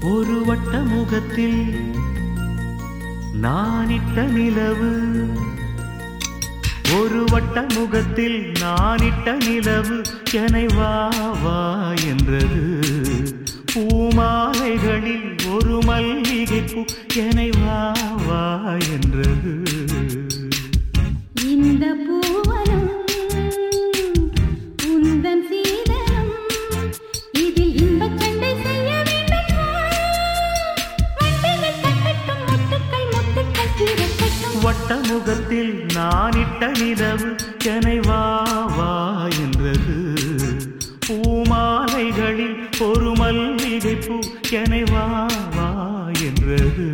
ஒரு வட்ட முகத்தில் நானிட்ட நிலவு ஒரு வட்ட முகத்தில் நானிட்ட நிலவு என்னை வா வா என்றது பூமாலைகளில் ஒரு மல்லிகை பூ என்னை வா வா என்றது இந்த பூவனம் உந்தன் சீதனம் இதில் இன்பச் சண்டை செய்ய வேண்டும் வா. வண்டிகள் தட்டட்டும் முத்துக்கள் முத்துக்கள் திரட்டட்டும் வட்ட முகத்தில் நானிட்ட நிலவு என்னை வா வா என்றது பூமாலைகளில் ஒரு மல்லிகை பூ என்னை வா வா என்றது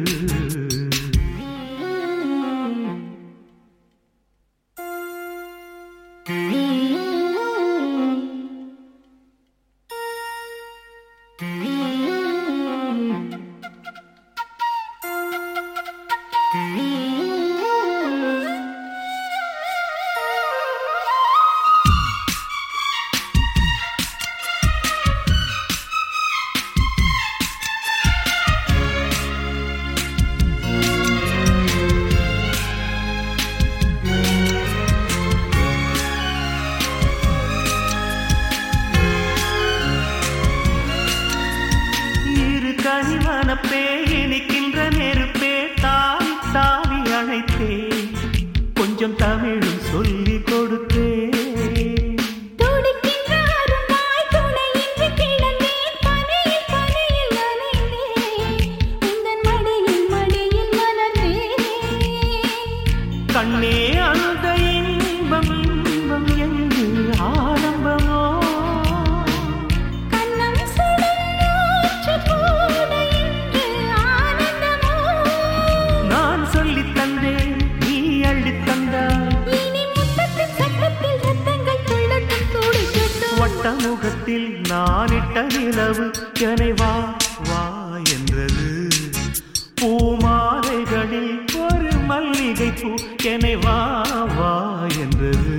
இரு கனிவனப்பே இனிக்கின்ற நெருப்பே தாவி தாவி அழைத்தே கொஞ்சம் தமிழும் சொல்லி கொடுத்தே துடிக்கின்ற அரும்பாய் துணையின்றி கிடந்தேன் பனியில் பனியில் நனைந்தேன் உந்தன் மடியில் மடியில் மலர்ந்தேன் கண்ணே அந்த இன்பம் இன்பம் என்று ஆரம்பமோ கண்ணம் சுடும் மூச்சு கூட இன்று ஆனந்தமோ நான் சொல்லித் தந்தேன் நீ அள்ளித் தந்தாய் இனி முத்தத்தின் சத்தத்தில் ரத்தங்கள் துள்ளட்டும் துடிக்கட்டும் வட்ட முகத்தில் நானிட்ட நிலவு என்னை வா வா என்றது பூமாலைகளில் ஒரு மல்லிகை பூ என்னை வா வா என்றது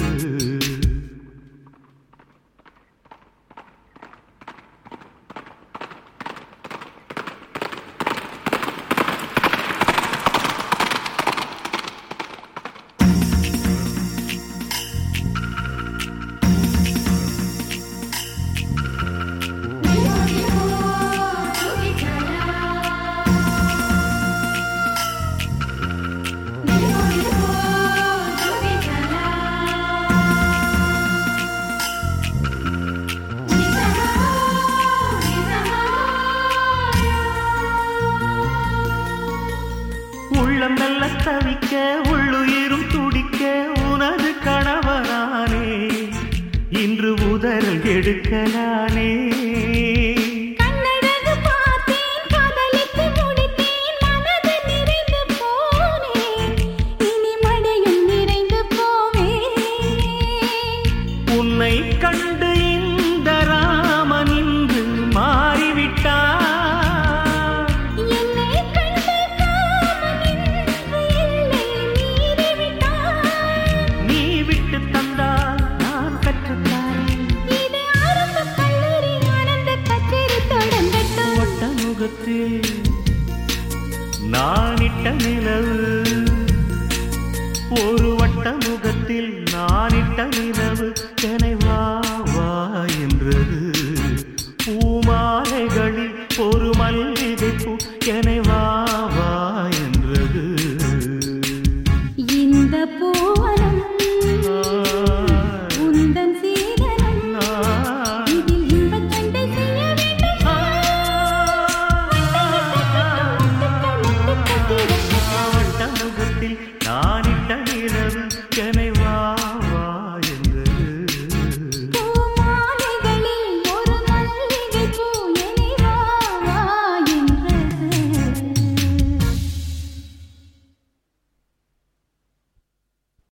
உள்ளம் நல்ல தவிக்க உள்ளுயிரும் துடிக்க உனது கணவனானே இன்று உதறல் எடுக்கலானே கண்ணழகு பார்த்தேன் காதலித்து முடித்தேன் மனது நிறைந்து போனேன் இனி மடியும் நிறைந்து போவேன் உன்னை கண்டு இந்த ராமன் இன்று மாறிவிட்டான் என்னை கண்டு காமன் இன்று எல்லை மீறிவிட்டான் நீ விட்டு தந்தால் நான் கற்றுத்தாரேன் இது ஆரம்ப கல்லூரி ஆனந்த கச்சேரி தொடங்கட்டும் வட்ட முகத்தில் நானிட்ட நிலவு ஒரு வட்ட முகத்தில் நானிட்ட நிலவு என்னை வா வா என்றது பூமாலைகளில் ஒரு மல்லிகை பூ என்னை வா வா